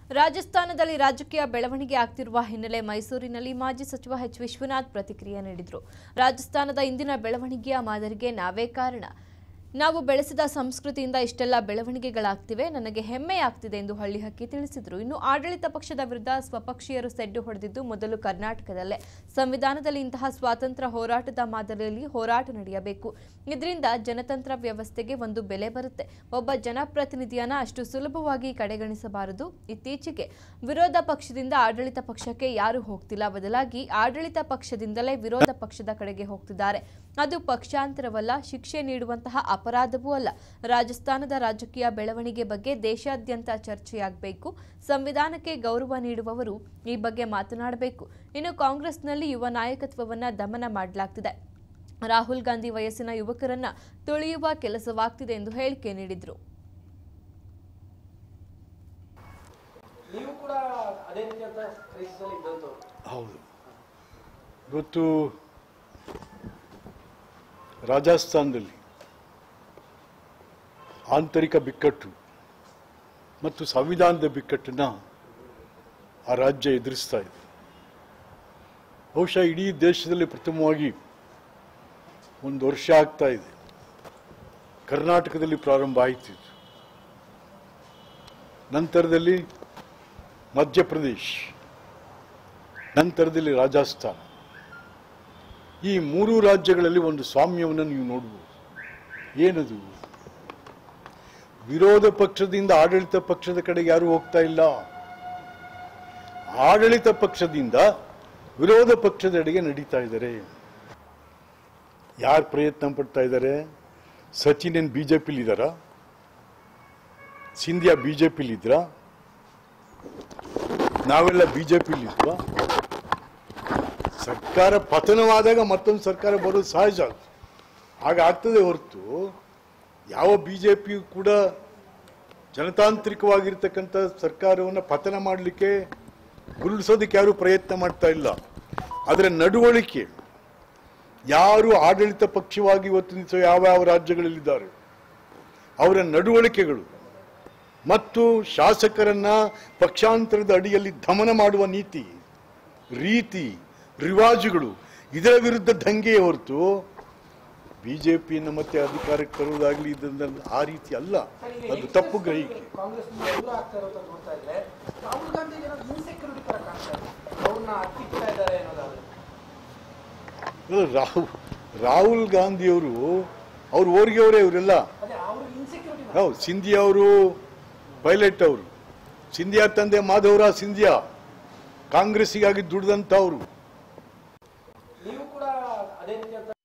ರಾಜಸ್ಥಾನದಲ್ಲಿ ರಾಜಕೀಯ ಬೆಳವಣಿಗೆ ಆಗ್ತಿರುವ ಹಿನ್ನೆಲೆ ಮೈಸೂರಿನಲ್ಲಿ ಮಾಜಿ ಸಚಿವ ಎಚ್ ವಿಶ್ವನಾಥ್ ಪ್ರತಿಕ್ರಿಯೆ ನೀಡಿದರು ರಾಜಸ್ಥಾನದ ಇಂದಿನ ಬೆಳವಣಿಗೆಯ ಮಾದರಿಗೆ ನಾವೇ ಕಾರಣ ನಾವು ಬೆಳೆಸಿದ ಸಂಸ್ಕೃತಿಯಿಂದ ಇಷ್ಟೆಲ್ಲ ಬೆಳವಣಿಗೆಗಳಾಗ್ತಿವೆ ನನಗೆ ಹೆಮ್ಮೆ ಆಗ್ತಿದೆ ಎಂದು ಹಳ್ಳಿಹಕ್ಕಿ ತಿಳಿಸಿದರು ಇನ್ನು ಆಡಳಿತ ಪಕ್ಷದ ವಿರುದ್ಧ ಸ್ವಪಕ್ಷೀಯರು ಸೆಡ್ಡು ಹೊಡೆದಿದ್ದು ಮೊದಲು ಕರ್ನಾಟಕದಲ್ಲೇ ಸಂವಿಧಾನದಲ್ಲಿ ಇಂತಹ ಸ್ವಾತಂತ್ರ್ಯ ಹೋರಾಟದ ಮಾದರಿಯಲ್ಲಿ ಹೋರಾಟ ನಡೆಯಬೇಕು ಇದರಿಂದ ಜನತಂತ್ರ ವ್ಯವಸ್ಥೆಗೆ ಒಂದು ಬೆಲೆ ಬರುತ್ತೆ ಒಬ್ಬ ಜನಪ್ರತಿನಿಧಿಯನ್ನ ಅಷ್ಟು ಸುಲಭವಾಗಿ ಕಡೆಗಣಿಸಬಾರದು ಇತ್ತೀಚೆಗೆ ವಿರೋಧ ಪಕ್ಷದಿಂದ ಆಡಳಿತ ಪಕ್ಷಕ್ಕೆ ಯಾರು ಹೋಗ್ತಿಲ್ಲ ಬದಲಾಗಿ ಆಡಳಿತ ಪಕ್ಷದಿಂದಲೇ ವಿರೋಧ ಪಕ್ಷದ ಕಡೆಗೆ ಹೋಗ್ತಿದ್ದಾರೆ ಅದು ಪಕ್ಷಾಂತರವಲ್ಲ ಶಿಕ್ಷೆ ನೀಡುವಂತಹ ಅಪರಾಧವೂ ಅಲ್ಲ ರಾಜಸ್ಥಾನದ ರಾಜಕೀಯ ಬೆಳವಣಿಗೆ ಬಗ್ಗೆ ದೇಶಾದ್ಯಂತ ಚರ್ಚೆಯಾಗಬೇಕು ಸಂವಿಧಾನಕ್ಕೆ ಗೌರವ ನೀಡುವವರು ಈ ಬಗ್ಗೆ ಮಾತನಾಡಬೇಕು ಇನ್ನು ಕಾಂಗ್ರೆಸ್ನಲ್ಲಿ ಯುವ ನಾಯಕತ್ವವನ್ನ ದಮನ ಮಾಡಲಾಗ್ತಿದೆ ರಾಹುಲ್ ಗಾಂಧಿ ವಯಸ್ಸಿನ ಯುವಕರನ್ನ ತುಳಿಯುವ ಕೆಲಸವಾಗ್ತಿದೆ ಎಂದು ಹೇಳಿಕೆ ನೀಡಿದರು ನೀವು ಕೂಡ ಅದೇ ರೀತಿಯಾದ ಕ್ರೈಸಿಸ್ ಅಲ್ಲಿ ಇದ್ದಂಥವ್ರು ಹೌದು ಇವತ್ತು ರಾಜಸ್ಥಾನದಲ್ಲಿ ಆಂತರಿಕ ಬಿಕ್ಕಟ್ಟು ಮತ್ತು ಸಂವಿಧಾನದ ಬಿಕ್ಕಟ್ಟನ್ನು ಆ ರಾಜ್ಯ ಎದುರಿಸ್ತಾ ಇದೆ ಬಹುಶಃ ಇಡೀ ದೇಶದಲ್ಲಿ ಪ್ರಥಮವಾಗಿ ಒಂದು ವರ್ಷ ಆಗ್ತಾ ಇದೆ ಕರ್ನಾಟಕದಲ್ಲಿ ಪ್ರಾರಂಭ ಆಯಿತು ಇದು. ನಂತರದಲ್ಲಿ ಮಧ್ಯಪ್ರದೇಶ್ ನಂತರದಲ್ಲಿ ರಾಜಸ್ಥಾನ ಈ ಮೂರು ರಾಜ್ಯಗಳಲ್ಲಿ ಒಂದು ಸಾಮ್ಯವನ್ನು ನೀವು ನೋಡ್ಬೋದು ಏನದು ವಿರೋಧ ಪಕ್ಷದಿಂದ ಆಡಳಿತ ಪಕ್ಷದ ಕಡೆಗೆ ಯಾರು ಹೋಗ್ತಾ ಇಲ್ಲ ಆಡಳಿತ ಪಕ್ಷದಿಂದ ವಿರೋಧ ಪಕ್ಷದೆಡೆಗೆ ನಡೀತಾ ಇದ್ದಾರೆ ಯಾರು ಪ್ರಯತ್ನ ಪಡ್ತಾ ಇದ್ದಾರೆ ಸಚಿನ್ ಏನ್ ಬಿಜೆಪಿಲಿ ಇದ್ದಾರಾ ಸಿಂಧಿಯಾ ಬಿಜೆಪಿಲಿ ಇದ್ರಾ ನಾವೆಲ್ಲ ಬಿಜೆಪಿಲಿ ಇದ್ವಾ ಸರ್ಕಾರ ಪತನವಾದಾಗ ಮತ್ತೊಂದು ಸರ್ಕಾರ ಬರೋದು ಸಹಜ ಆಗ ಆಗ್ತದೆ ಹೊರತು ಯಾವ ಬಿಜೆಪಿಯು ಕೂಡ ಜನತಾಂತ್ರಿಕವಾಗಿರ್ತಕ್ಕಂಥ ಸರ್ಕಾರವನ್ನು ಪತನ ಮಾಡಲಿಕ್ಕೆ ಉರುಳಿಸೋದಕ್ಕೆ ಯಾರು ಪ್ರಯತ್ನ ಮಾಡ್ತಾ ಇಲ್ಲ ಅದರ ನಡವಳಿಕೆ ಯಾರು ಆಡಳಿತ ಪಕ್ಷವಾಗಿ ಇವತ್ತು ನಿಂತ ಯಾವ ಯಾವ ರಾಜ್ಯಗಳಲ್ಲಿದ್ದಾರೆ ಅವರ ನಡವಳಿಕೆಗಳು ಮತ್ತು ಶಾಸಕರನ್ನ ಪಕ್ಷಾಂತರದ ಅಡಿಯಲ್ಲಿ ದಮನ ಮಾಡುವ ನೀತಿ ರೀತಿ ರಿವಾಜುಗಳು ಇದರ ವಿರುದ್ಧ ದಂಗೆಯೇ ಹೊರತು ಬಿಜೆಪಿಯನ್ನು ಮತ್ತೆ ಅಧಿಕಾರಕ್ಕೆ ತರುವುದಾಗಲಿ ಇದನ್ನ ಆ ರೀತಿ ಅಲ್ಲ ಅದು ತಪ್ಪು ಗ್ರಹಿಕೆ ಕಾಂಗ್ರೆಸ್ ದೂರ ಆಗ್ತಾ ಇರೋದು ನೋಡ್ತಾ ಇದ್ರೆ ರಾಹುಲ್ ಗಾಂಧಿಗೆ ಏನಾದ್ರು ಇನ್ಸೆಕ್ಯೂರಿಟಿ ತರ ಕಾಣ್ತಾ ಇದೆ ಅವ್ರನ್ನ ಹತ್ತಿಕ್ತಾ ಇದ್ದಾರೆ ಅನ್ನೋದಾದ್ರೆ ಅಲ್ಲ, ರಾಹುಲ್ ರಾಹುಲ್ ಗಾಂಧಿಯವರು ಅವ್ರು ಓರಿಗೆ ಅವರೇ ಇವರೆಲ್ಲ ಅದೇ ಅವ್ರ ಇನ್ಸೆಕ್ಯೂರಿಟಿ ಹೌದು ಸಿಂಧಿಯಾ ಅವರು ಪೈಲಟ್ ಅವರು ಸಿಂಧಿಯಾ ತಂದೆ ಮಾಧವರಾವ್ ಸಿಂಧಿಯಾ ಕಾಂಗ್ರೆಸ್ಸಿಗಾಗಿ ದುಡಿದಂಥವ್ರು ನೀವು ಕೂಡ ಅದೇ ರೀತಿಯಾದ